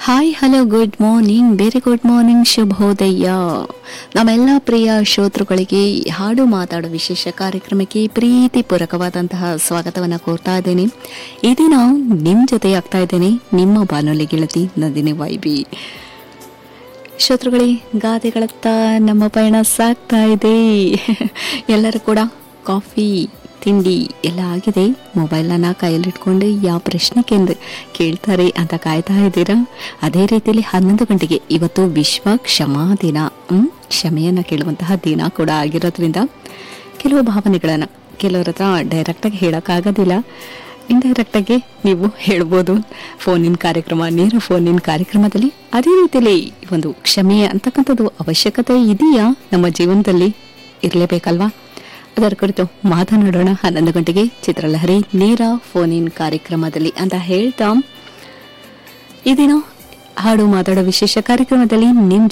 Hi hello good morning very good morning ಶುಭೋದಯ ನಮ್ಮೆಲ್ಲ ಪ್ರಿಯ ಶ್ರೋತೃಗಳಿಗೆ ಈ ಹಾಡು ಮಾತಾಡೋ ವಿಶೇಷ ಕಾರ್ಯಕ್ರಮಕ್ಕೆ ಪ್ರೀತಿಪೂರ್ವಕವಾದಂತಹ ಸ್ವಾಗತವನ್ನು ಕೋರ್ತಾ ಇದ್ದೇನೆ ಈ ದಿನ ನಿಮ್ಮ ಜೊತೆ ಆಗ್ತಾ ಇದ್ದೇನೆ ನಿಮ್ಮ ಬಾನುಲಿ ಗೆಳತಿ ನಂದಿನಿ ವೈಬಿ ಶ್ರೋತೃಗಳೇ ಗಾದೆಗಳತ್ತ ನಮ್ಮ ಪಯಣ ಸಾಗ್ತಾ ಇದೆ ಎಲ್ಲರೂ ಕೂಡ ಕಾಫಿ ತಿಂಡಿ ಎಲ್ಲ ಆಗಿದೆ ಮೊಬೈಲನ್ನು ಕೈಯಲ್ಲಿಟ್ಕೊಂಡು ಯಾವ ಪ್ರಶ್ನೆ ಕೇಂದ್ರ ಕೇಳ್ತಾರೆ ಅಂತ ಕಾಯ್ತಾ ಇದ್ದೀರಾ ಅದೇ ರೀತಿಯಲ್ಲಿ ಹನ್ನೊಂದು ಗಂಟೆಗೆ ಇವತ್ತು ವಿಶ್ವ ಕ್ಷಮಾ ದಿನ ಹ್ಮ್? ಕ್ಷಮೆಯನ್ನು ಕೇಳುವಂತಹ ದಿನ ಕೂಡ ಆಗಿರೋದ್ರಿಂದ ಕೆಲವು ಭಾವನೆಗಳನ್ನು ಕೆಲವ್ರ ಹತ್ರ ಡೈರೆಕ್ಟಾಗಿ ಹೇಳೋಕ್ಕಾಗೋದಿಲ್ಲ ಇಂಡೈರೆಕ್ಟಾಗಿ ನೀವು ಹೇಳ್ಬೋದು ಫೋನಿನ ಕಾರ್ಯಕ್ರಮ ನೇರ ಫೋನಿನ ಕಾರ್ಯಕ್ರಮದಲ್ಲಿ ಅದೇ ರೀತಿಯಲ್ಲಿ ಒಂದು ಕ್ಷಮೆ ಅಂತಕ್ಕಂಥದ್ದು ಅವಶ್ಯಕತೆ ಇದೆಯಾ ನಮ್ಮ ಜೀವನದಲ್ಲಿ ಇರಲೇಬೇಕಲ್ವಾ ಅದರ ಕುರಿತು ಮಾತನಾಡೋಣ ಹನ್ನೊಂದು ಗಂಟೆಗೆ ಚಿತ್ರಲಹರಿ ನೇರ ಫೋನಿನ್ ಕಾರ್ಯಕ್ರಮದಲ್ಲಿ ಅಂತ ಹೇಳ್ತಾ ಈ ದಿನ ಹಾಡು ಮಾತಾಡೋ ವಿಶೇಷ ಕಾರ್ಯಕ್ರಮದಲ್ಲಿ ನಿಮ್